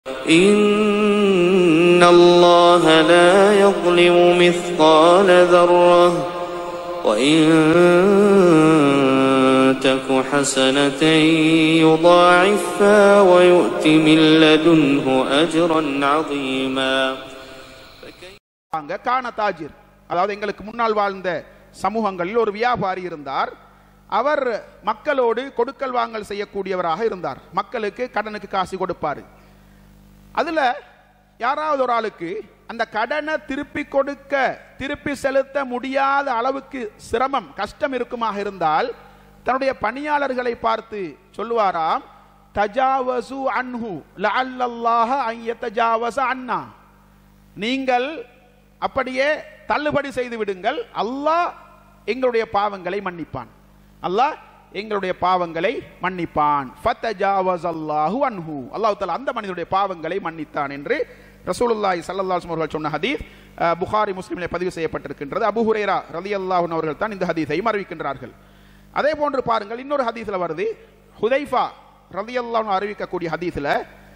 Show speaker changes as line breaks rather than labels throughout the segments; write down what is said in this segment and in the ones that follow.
إن الله لا يظلم مثقال ذرة وإن تك حسنة يضاعفها ويؤت من لدنه أجرا عظيما
வாங்க கான தாஜிர் அதாவது எங்களுக்கு முன்னால் வாழ்ந்த சமூகங்களில் ஒரு வியாபாரி இருந்தார் அவர் மக்களோடு கொடுக்கல் வாங்கல் செய்யக்கூடியவராக இருந்தார் மக்களுக்கு கடனுக்கு காசு கொடுப்பார் அதுல யாராவது ஒரு ஆளுக்கு அந்த கடனை திருப்பி கொடுக்க திருப்பி செலுத்த முடியாத அளவுக்கு சிரமம் கஷ்டம் இருக்குமாக இருந்தால் தன்னுடைய பணியாளர்களை பார்த்து சொல்லுவாராம் தஜாவசு அன்ஹு லஅல்லல்லாஹ அன் யதஜாவஸ அன்னா நீங்கள் அப்படியே தள்ளுபடி செய்து விடுங்கள் அல்லாஹ் எங்களுடைய பாவங்களை மன்னிப்பான் அல்லாஹ் எங்களுடைய பாவங்களை மன்னிப்பான் ஃபத்தஜாவஸ் அல்லாஹு அன்ஹு அல்லாஹ் தஆலா அந்த மனிதனுடைய பாவங்களை மன்னித்தான் என்று ரசூலுல்லாஹி ஸல்லல்லாஹு அலைஹி அவர்கள் சொன்ன ஹதீஸ் அஹ், புகாரி முஸ்லிமிலே பதிவு செய்யப்பட்டிருக்கின்றது அபூ ஹுரைரா ரலியல்லாஹு அன்ஹு அவர்கள் தான் இந்த ஹதீஸையும் அறிவிக்கின்றார்கள் அதே போன்று பாருங்கள் இன்னொரு ஹதீஸ்ல வருது ஹுதைஃபா ரலியல்லாஹு அன்ஹு அறிவிக்கக்கூடிய ஹதீஸ்ல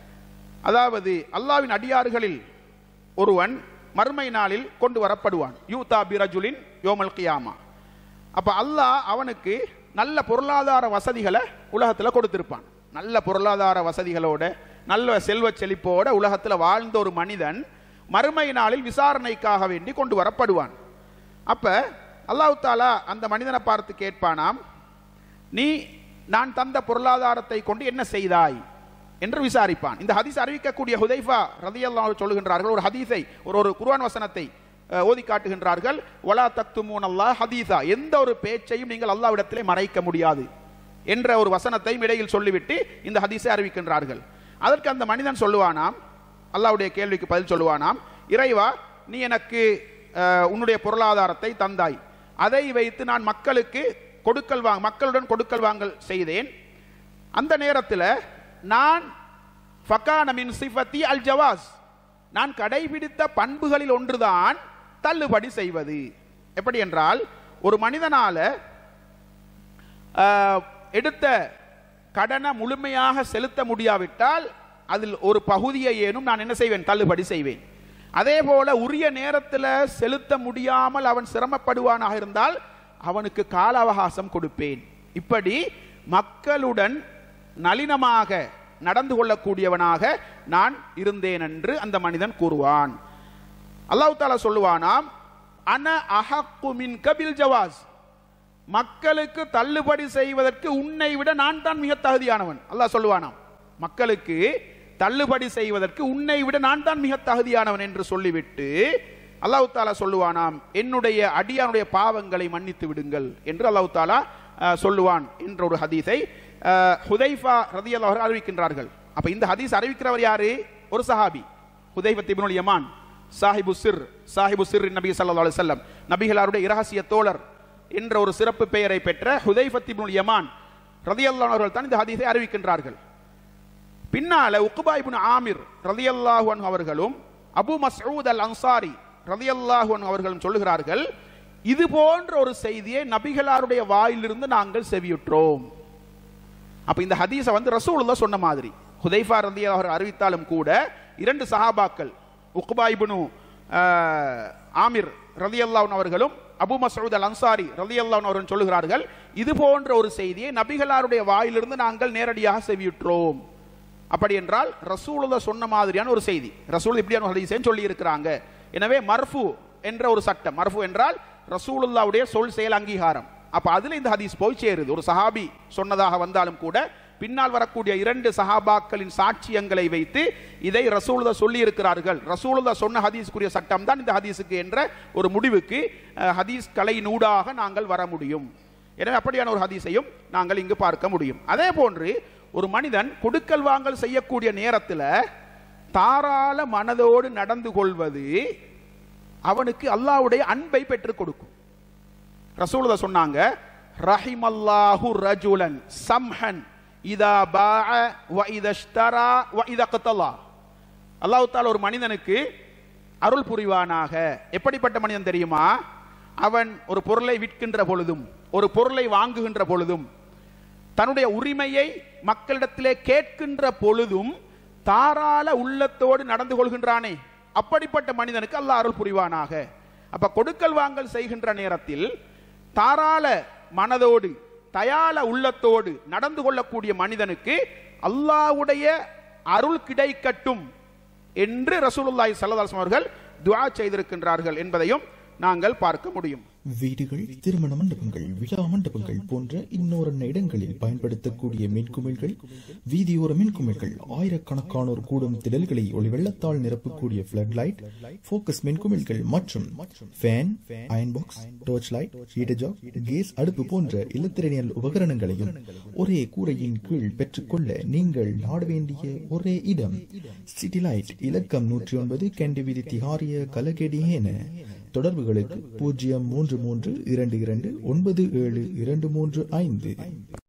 அதாவது அல்லாவின் அடியார்களில் ஒருவன் மறுமை நாளில் கொண்டு வரப்படுவான் யூதா பிரஜுலின் யோமல் கியாமா அப்ப அல்லாஹ் அவனுக்கு நல்ல பொருளாதார வசதிகளை உலகத்துல கொடுத்திருப்பான் நல்ல பொருளாதார வசதிகளோட நல்ல செல்வ செழிப்போட உலகத்துல வாழ்ந்த ஒரு மனிதன் மறுமை நாளில் விசாரணைக்காக வேண்டி கொண்டு வரப்படுவான் அப்ப அல்லாஹ் தாலா அந்த மனிதனை பார்த்து கேட்பானாம் நீ நான் தந்த பொருளாதாரத்தை கொண்டு என்ன செய்தாய் என்று விசாரிப்பான் இந்த ஹதீஸ் அறிவிக்கக்கூடிய ஹுதைஃபா ரதியல்லாஹு சொல்லுகின்றார்கள் ஒரு ஹதீஸை ஒரு ஒரு குர்ஆன் வசனத்தை அஹ், ஓதி காட்டுகின்றார்கள் வலா தக்துமூன் அல்லாஹ் ஹதீஸா எந்த ஒரு பேச்சையும் நீங்கள் அல்லாஹ்விடத்திலே மறைக்க முடியாது என்ற ஒரு வசனத்தையும் இடையில் சொல்லிவிட்டு இந்த ஹதீஸை அறிவிக்கின்றார்கள் அதற்கு அந்த மனிதன் சொல்லுவானாம் அல்லாஹ்வுடைய கேள்விக்கு பதில் சொல்லுவானாம் இறைவா நீ எனக்கு அஹ், உன்னுடைய பொருளாதாரத்தை தந்தாய் அதை வைத்து நான் மக்களுக்கு கொடுக்கல் வாங்க மக்களுடன் கொடுக்கல் வாங்கல் செய்தேன் அந்த நேரத்தில் நான் ஃபகான மின் சிஃபத்தி அல் ஜவாஸ் நான் கடைபிடித்த பண்புகளில் ஒன்றுதான் தள்ளுபடி செய்வது எப்படி என்றால் ஒரு மனிதனால ஆஹ், எடுத்த கடனை முழுமையாக செலுத்த முடியாவிட்டால் அதில் ஒரு பகுதியை ஏனும் நான் என்ன செய்வேன் தள்ளுபடி செய்வேன் அதே போல உரிய நேரத்தில் செலுத்த முடியாமல் அவன் சிரமப்படுவானாக இருந்தால் அவனுக்கு கால அவகாசம் கொடுப்பேன் இப்படி மக்களுடன் நளினமாக நடந்து கொள்ளக்கூடியவனாக நான் இருந்தேன் என்று அந்த மனிதன் கூறுவான் அல்லாஹ் தாலா சொல்லுவானாம் அன அஹக்கு மின் கபில் ஜவாஸ் மக்களுக்கு தள்ளுபடி செய்வதற்கு உன்னை விட நான் தான் மிக தகுதியானவன் அல்லாஹ் சொல்லுவானாம் மக்களுக்கு தள்ளுபடி செய்வதற்கு உன்னை விட நான் தான் மிக தகுதியானவன் என்று சொல்லிவிட்டு அல்லாஹ் தாலா சொல்லுவானாம் என்னுடைய அடியானுடைய பாவங்களை மன்னித்து விடுங்கள் என்று அல்லாஹ் தாலா அஹ், சொல்லுவான் என்ற ஒரு ஹதீஸை அஹ், ஹுதைஃபா ரதியல்லாஹு அவர்கள் அறிவிக்கின்றார்கள் அப்ப இந்த ஹதீஸ் அறிவிக்கிறவர் யாரு ஒரு சஹாபி ஹுதைஃபத் இப்னுல் யமான் சாஹிபு சிர் சாஹிபு சிர் நபி ஸல்லல்லாஹு அலைஹி வஸல்லம் நபிகளாருடைய இரகசிய தோழர் என்ற ஒரு சிறப்பு பெயரை பெற்ற ஹுதைஃபத் இப்னுல் யமான் ரலியல்லாஹு அவர்கள் தான் இந்த ஹதீஸை அறிவிக்கின்றார்கள் பின்னால உக்பா இப்னு ஆமிர் ரலியல்லாஹு அன்ஹு அவர்களும் அபு மஸ்ஊத் அல் அன்சாரி ரலியல்லாஹு அன்ஹு அவர்களும் சொல்லுகிறார்கள் இது போன்ற ஒரு செய்தியை நபிகளாருடைய வாயிலிருந்து நாங்கள் செவியுற்றோம் அப்ப இந்த ஹதீஸை வந்து ரசூலுல்லாஹ் சொன்ன மாதிரி ஹுதைஃபா ரலியல்லாஹு அவர் அறிவித்தாலும் கூட இரண்டு சஹாபாக்கள் உக்பா இப்னு ஆஹ், ஆமிர் ரலியல்லாஹு அவர்களும் அபு மஸ்ஊத் அல் அன்சாரி ரலியல்லாஹு அவர்கள் சொல்லுகிறார்கள் இது போன்ற ஒரு செய்தியை நபிகளாருடைய வாயிலிருந்து நாங்கள் நேரடியாக செவியுற்றோம் அப்படி என்றால் ரசூலுல்லாஹ் சொன்ன மாதிரியான ஒரு செய்தி ரசூல் இப்படியான ஒரு ஹதீஸையும் சொல்லி இருக்கிறாங்க எனவே மர்ஃபு என்ற ஒரு சட்டம் மர்ஃபு என்றால் ரசூலுல்லாவுடைய சொல் செயல் அங்கீகாரம் அப்ப அதுல இந்த ஹதீஸ் போய் சேருது ஒரு சஹாபி சொன்னதாக வந்தாலும் கூட பின்னால் வரக்கூடிய இரண்டு சஹாபாக்களின் சாட்சியங்களை வைத்து இதை ரசூலுல்லா சொல்லி இருக்கிறார்கள் ரசூலுல்லா சொன்ன ஹதீஸ்க்குரிய சட்டம் தான் இந்த ஹதீஸுக்கு என்ற ஒரு முடிவுக்கு அஹ், ஹதீஸ் கலையினூடாக நாங்கள் வர முடியும் எனவே அப்படியான ஒரு ஹதீஸையும் நாங்கள் இங்கு பார்க்க முடியும் அதே போன்று ஒரு மனிதன் கொடுக்கல் வாங்கல் செய்யக்கூடிய நேரத்தில் தாராள மனதோடு நடந்து கொள்வது அவனுக்கு அல்லாஹ்வுடைய அன்பை பெற்றுக் கொடுக்கும் ரசூலுல்லாஹ் சொன்னாங்க ரஹிமல்லாஹு ரஜுலன் சம்ஹன் இதா பாஅ வ இதஷ்தரா வ இதக்தலா அல்லாஹ் தால ஒரு மனிதனுக்கு அருள் புரிவானாக எப்படிப்பட்ட மனிதன் தெரியுமா அவன் ஒரு பொருளை விற்கின்ற பொழுதும் ஒரு பொருளை வாங்குகின்ற பொழுதும் தன்னுடைய உரிமையை மக்களிடத்திலே கேட்கின்ற பொழுதும் தாராள உள்ளத்தோடு நடந்து கொள்கின்றானே அப்படிப்பட்ட மனிதனுக்கு அல்லாஹ் அருள் புரிவானாக அப்ப கொடுக்கல் வாங்கல் செய்கின்ற நேரத்தில் தாராள மனதோடு தயாள உள்ளத்தோடு நடந்து கொள்ளக்கூடிய மனிதனுக்கு அல்லாஹ்வுடைய அருள் கிடைக்கட்டும் என்று ரசூலுல்லாஹி ஸல்லல்லாஹு அலைஹி வஸல்லம் அவர்கள் துஆ செய்திருக்கின்றார்கள் என்பதையும் நாங்கள் பார்க்க முடியும்
வீடுகள் திருமண மண்டபங்கள் விழா மண்டபங்கள் போன்ற இன்னொரு இடங்களில் பயன்படுத்தக்கூடிய மின்குமிழ்கள் வீதியோர மின்குமிழ்கள் ஆயிரக்கணக்கானோர் கூடும் திடல்களை ஒளி வெள்ளத்தால் நிரப்பக்கூடிய பிளட் லைட் போக்கஸ் மின்குமிழ்கள் மற்றும் fan iron box torch light heater jack gas அடுப்பு போன்ற இல்லத்திரனியல் உபகரணங்களையும் ஒரே கூரையின் கீழ் பெற்றுக்கொள்ள நீங்கள் நாட வேண்டிய ஒரே இடம் சிட்டி லைட் இலக்கம் நூற்றி ஒன்பது கேண்டி வீதி திகாரிய கலகெடியேன தொடர்புகளுக்கு பூஜ்ஜியம் மூன்று மூன்று இரண்டு இரண்டு ஒன்பது ஏழு இரண்டு மூன்று ஐந்து